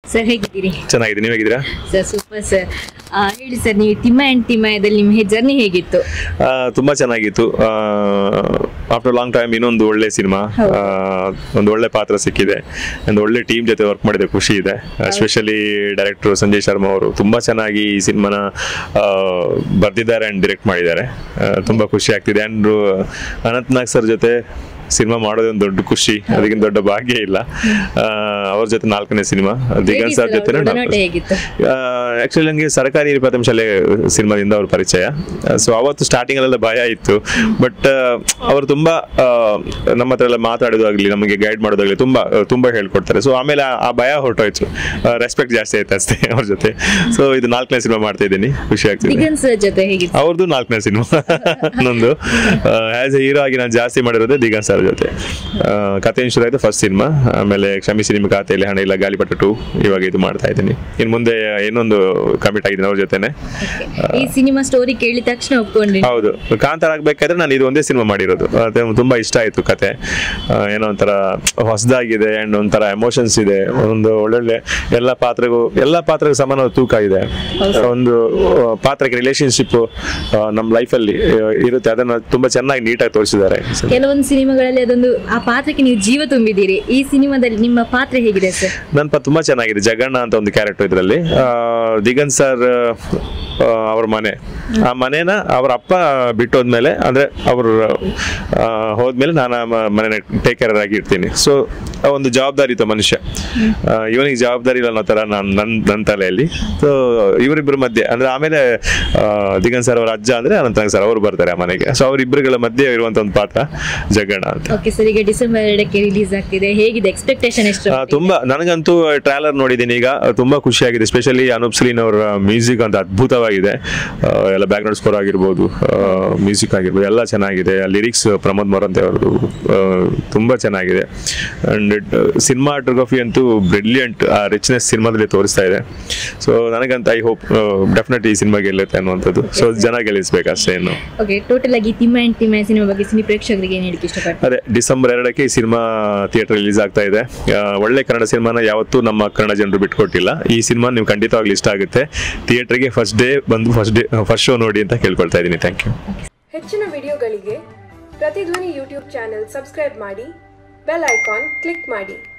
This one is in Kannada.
ಸರ್ ಹೇಗಿದ್ದೀರಿ ಚೆನ್ನಾಗಿದೆ ನೀವು ಹೇಗಿದ್ದೀರಾ ಸರ್ ಸೂಪರ್ ಸರ್ ಹೇಳಿ ಸರ್ ನೀವು ತಿಮ್ಮ ಆ್ಯಂಡ್ ತಿಮ್ಮಯದಲ್ಲಿ ನಿಮ್ಮ ಜರ್ನಿ ಹೇಗಿತ್ತು ಆ, ತುಂಬಾ ಚೆನ್ನಾಗಿತ್ತು ಆಫ್ಟರ್ ಲಾಂಗ್ ಟೈಮ್ ಇನ್ನೊಂದು ಒಳ್ಳೆ ಸಿನಿಮಾ ಹೌದು. ಒಂದು ಒಳ್ಳೆ ಪಾತ್ರ ಸಿಕ್ಕಿದೆ ಒಂದು ಒಳ್ಳೆ ಟೀಮ್ ಜೊತೆ ವರ್ಕ್ ಮಾಡಿದೆ ಖುಷಿ ಇದೆ ಎಸ್ಪೆಷಲಿ ಡೈರೆಕ್ಟರ್ ಸಂಜಯ್ ಶರ್ಮಾ ಅವರು ತುಂಬಾ ಚೆನ್ನಾಗಿ ಈ ಸಿನಿಮಾನ ಬರ್ದಿದ್ದಾರೆ ಅಂಡ್ ಡೈರೆಕ್ಟ್ ಮಾಡಿದ್ದಾರೆ ಆ, ತುಂಬಾ ಖುಷಿ ಆಗ್ತಿದೆ ಅಂಡ್ ಅನಂತ್ ನಾಗ್ ಸರ್ ಜೊತೆ ಸಿನಿಮಾ ಮಾಡೋದೇ ಒಂದು ದೊಡ್ಡ ಖುಷಿ ಅದಕ್ಕಿಂತ ದೊಡ್ಡ ಭಾಗ್ಯ ಇಲ್ಲ ಆ, ಅವ್ರ ಜೊತೆ ನಾಲ್ಕನೇ ಸಿನಿಮಾ ದಿಗಂತ್ ಸರ್ ಜೊತೆ ಒಡನಾಟ ಹೇಗಿತ್ತು ಆಕ್ಚುಲಿ ನನಗೆ ಸರ್ಕಾರಿ ಪ್ರಥಮ ಶಾಲೆ ಸಿನಿಮಾದಿಂದ ಅವ್ರ ಪರಿಚಯ ಸೊ ಅವತ್ತು ಸ್ಟಾರ್ಟಿಂಗ್ ಅಲ್ಲೆಲ್ಲ ಭಯ ಇತ್ತು ಬಟ್ ಅವರು ತುಂಬಾ ಆ, ನಮ್ಮ ಹತ್ರ ಎಲ್ಲ ಮಾತಾಡೋದಾಗ್ಲಿ ನಮಗೆ ಗೈಡ್ ಮಾಡೋದಾಗ್ಲಿ ತುಂಬಾ ತುಂಬಾ ಹೇಳ್ಕೊಡ್ತಾರೆ ಸೊ ಆಮೇಲೆ ಆ- ಆ ಭಯ ಹೊರಟೋಯ್ತು ರೆಸ್ಪೆಕ್ಟ್ ಜಾಸ್ತಿ ಆಯ್ತು ಅಷ್ಟೇ ಅವ್ರ ಜೊತೆ ಸೊ ಇದು ನಾಲ್ಕನೇ ಸಿನಿಮಾ ಮಾಡ್ತಾ ಇದ್ದೀನಿ ಖುಷಿ ಆಗ್ತಿದೆ ದಿಗಂತ್ ಸರ್ ಜೊತೆ ಹೇಗಿತ್ತು ಅವ್ರದ್ದು ನಾಲ್ಕನೇ ಸಿನಿಮಾ ನಂದು ಆಸ್ ಎ ಹೀರೋ ಆಗಿ ನಾನು ಜಾಸ್ತಿ ಮಾಡಿರೋದೇ ದಿಗಂತ್ ಸರ್ ಜೊತೆ ಆ, ಕಥೆ ಶುರು ಆಯ್ತು ಫಸ್ಟ್ ಸಿನಿಮಾ ಆಮೇಲೆ ಕ್ಷಮಿಸಿ ನಿಮ್ಮ ಖಾತೆಯಲ್ಲಿ ಹಣ ಇಲ್ಲ ಗಾಳಿಪಟ ಟು ಇವಾಗ ಇದು ಮಾಡ್ತಾ ಇದ್ದೀನಿ ಇನ್ನು ಮುಂದೆ ಇನ್ನೊಂದು ಕಮಿಟ್ ಆಗಿದ್ದೀನಿ ಅವ್ರ ಜೊತೆನೆ ಈ ಸಿನಿಮಾ ಸ್ಟೋರಿ ಕೇಳಿದ ತಕ್ಷಣ ಒಪ್ಕೊಂಡ್ರಿ ಹೌದು ಕಾಂತಾರ ಆಗ್ಬೇಕಾದ್ರೆ ನಾನು ಇದು ಒಂದೇ ಸಿನಿಮಾ ಮಾಡಿರೋದು ಅದೇ ತುಂಬಾ ಇಷ್ಟ ಆಯ್ತು ಕತೆ ಆ, ಏನೋ ಒಂಥರ ಹೊಸದಾಗಿದೆ ಅಂಡ್ ಒಂಥರ ಎಮೋಷನ್ಸ್ ಇದೆ ಒಂದು ಒಳ್ಳೊಳ್ಳೆ ಎಲ್ಲ ಪಾತ್ರಗೂ ಎಲ್ಲ ಪಾತ್ರಗೂ ಸಮಾನ ತೂಕ ಇದೆ ಒಂದು ಆ, ಪಾತ್ರಕ್ಕೆ ರಿಲೇಶನ್ಶಿಪ್ ನಮ್ಮ ಲೈಫಲ್ಲಿ ಇರುತ್ತೆ ಅದನ್ನ ತುಂಬಾ ಚೆನ್ನಾಗಿ ನೀಟಾಗಿ ತೋರಿಸಿದ್ದಾರೆ ಕೆಲವೊಂದು ಸಿನಿಮಾಗಳಲ್ಲಿ ಅದೊಂದು ಆ ಪಾತ್ರಕ್ಕೆ ನೀವು ಜೀವ ತುಂಬಿದ್ದೀರಿ ಈ ಸಿನಿಮಾದಲ್ಲಿ ನಿಮ್ಮ ಪಾತ್ರ ಹೇಗಿದೆ ಸರ್ ನನ್ನ ಪ ತುಂಬಾ ಚೆನ್ನಾಗಿದೆ ಜಗಣ್ಣ ಅಂತ ಒಂದು ಕ್ಯಾರೆಕ್ಟರ್ ಇದರಲ್ಲಿ ದಿಗಂತ್ ಸರ್ ಅವ್ರ ಮನೆ ಆ ಮನೇನ ಅವ್ರ ಅಪ್ಪ ಬಿಟ್ಟೋದ್ಮೇಲೆ ಅಂದ್ರೆ ಅವರು ಆ, ಹೋದ್ಮೇಲೆ ನಾನು ಆ ಮ- ಮನೆನ ಟೇಕ್ ಕೇರ್ ಆಗಿ ಇರ್ತೀನಿ ಸೊ ಒಂದು ಜವಾಬ್ದಾರಿತ ಮನುಷ್ಯ ಆ, ಇವನಿಗೆ ಜವಾಬ್ದಾರಿ ಇಲ್ಲ ಅನ್ನೋ ಥರ ನಾನು ನನ್ನ ನನ್ನ ತಲೆಯಲ್ಲಿ ಸೊ ಇವರಿಬ್ಬರ ಮಧ್ಯೆ ಅಂದ್ರೆ ಆಮೇಲೆ ಆ, ದಿಗಂತ್ ಸರ್ ಅವ್ರ ಅಜ್ಜ ಅಂದ್ರೆ ಅನಂತನಾಗ್ ಸರ್ ಅವರು ಬರ್ತಾರೆ ಆ ಮನೆಗೆ ಸೊ ಅವರಿಬ್ಬರುಗಳ ಮಧ್ಯೆ ಇರುವಂತ ಒಂದು ಪಾತ್ರ ಜಗಣ್ಣ ಅಂತ ಓಕೆ ಸರ್ ಈಗ ಡಿಸೆಂಬರ್ ಎರಡಕ್ಕೆ ರಿಲೀಸ್ ಆಗ್ತಿದೆ ಹೇಗಿದೆ ಎಕ್ಸ್ಪೆಕ್ಟೇಷನ್ ಎಷ್ಟು ಆ, ತುಂಬಾ ನನಗಂತೂ ಟ್ರೈಲರ್ ನೋಡಿದ್ದೀನಿ ಈಗ ತುಂಬಾ ಖುಷಿಯಾಗಿದೆ ಸ್ಪೆಷಲಿ ಅನೂಪ್ ಸಲೀನ್ ಅವರ ಮ್ಯೂಸಿಕ್ ಅಂತ ಅದ್ಭುತವಾಗಿದೆ ಆ, ಎಲ್ಲ ಬ್ಯಾಕ್ ಗ್ರೌಂಡ್ ಸ್ಕೋರ್ ಆಗಿರ್ಬೋದು ಮ್ಯೂಸಿಕ್ ಆಗಿರ್ಬೋದು ಎಲ್ಲ ಚೆನ್ನಾಗಿದೆ ಲಿರಿಕ್ಸ್ ಪ್ರಮೋದ್ ಮೊರಂತೆ ಅವ್ರದ್ದು ಆ, ತುಂಬಾ ಚೆನ್ನಾಗಿದೆ ಅಂಡ್ ಸಿನಿಮಾಟೋಗ್ರಫಿ ಅಂತೂ ಬ್ರಿಲಿಯಂಟ್ ಆ ರಿಚ್ನೆಸ್ ಸಿನಿಮಾದಲ್ಲಿ ತೋರಿಸ್ತಾ ಇದೆ ಸೊ ನನಗಂತ ಐ ಹೋಪ್ ಡೆಫಿನೆಟ್ ಈ ಸಿನಿಮಾ ಗೆಲ್ಲುತ್ತೆ ಅನ್ನುವಂಥದ್ದು ಸೊ ಜನ ಗೆಲ್ಲಿಸ್ಬೇಕು ಅಷ್ಟೇ ಇನ್ನು ಓಕೆ ಟೋಟಲ್ ಆಗಿ ತಿಮ್ಮ ಆ್ಯಂಡ್ ತಿಮ್ಮ ಸಿನಿಮಾ ಬಗ್ಗೆ ಸಿನಿ ಪ್ರೇಕ್ಷಕರಿಗೆ ಏನು ಹೇಳಕ್ಕೆ ಇಷ್ಟಪಡ್ತೀನಿ ಅದೇ ಡಿಸೆಂಬರ್ ಎರಡಕ್ಕೆ ಈ ಸಿನಿಮಾ ಥಿಯೇಟರ್ ರಿಲೀಸ್ ಆಗ್ತಾ ಇದೆ ಆ, ಒಳ್ಳೆ ಕನ್ನಡ ಸಿನಿಮಾನ ಯಾವತ್ತೂ ನಮ್ಮ ಕನ್ನಡ ಜನರು ಬಿಟ್ಕೊಟ್ಟಿಲ್ಲ ಈ ಸಿನಿಮಾ ನೀವು ಖಂಡಿತವಾಗ್ಲೂ ಇಷ್ಟ ಆಗುತ್ತೆ ಥಿಯೇಟರ್ಗೆ ಫಸ್ಟ್ ಡೇ ಬಂದು ಫಸ್ಟ್ ಡೇ ಫಸ್ಟ್ ಶೋ ನೋಡಿ ಅಂತ ಕೇಳ್ಕೊಳ್ತಾ ಇದ್ದೀನಿ ಥ್ಯಾಂಕ್ ಯು ಹೆಚ್ಚಿನ ವಿಡಿಯೋಗಳಿಗೆ ಪ್ರತಿಧ್ವನಿ ಯೂಟ್ಯೂಬ್ ಚಾನೆಲ್ ಸಬ್ಸ್ಕ್ರೈಬ್ ಮಾಡಿ ಬೆಲ್ ಐಕಾನ್ ಕ್ಲಿಕ್ ಮಾಡಿ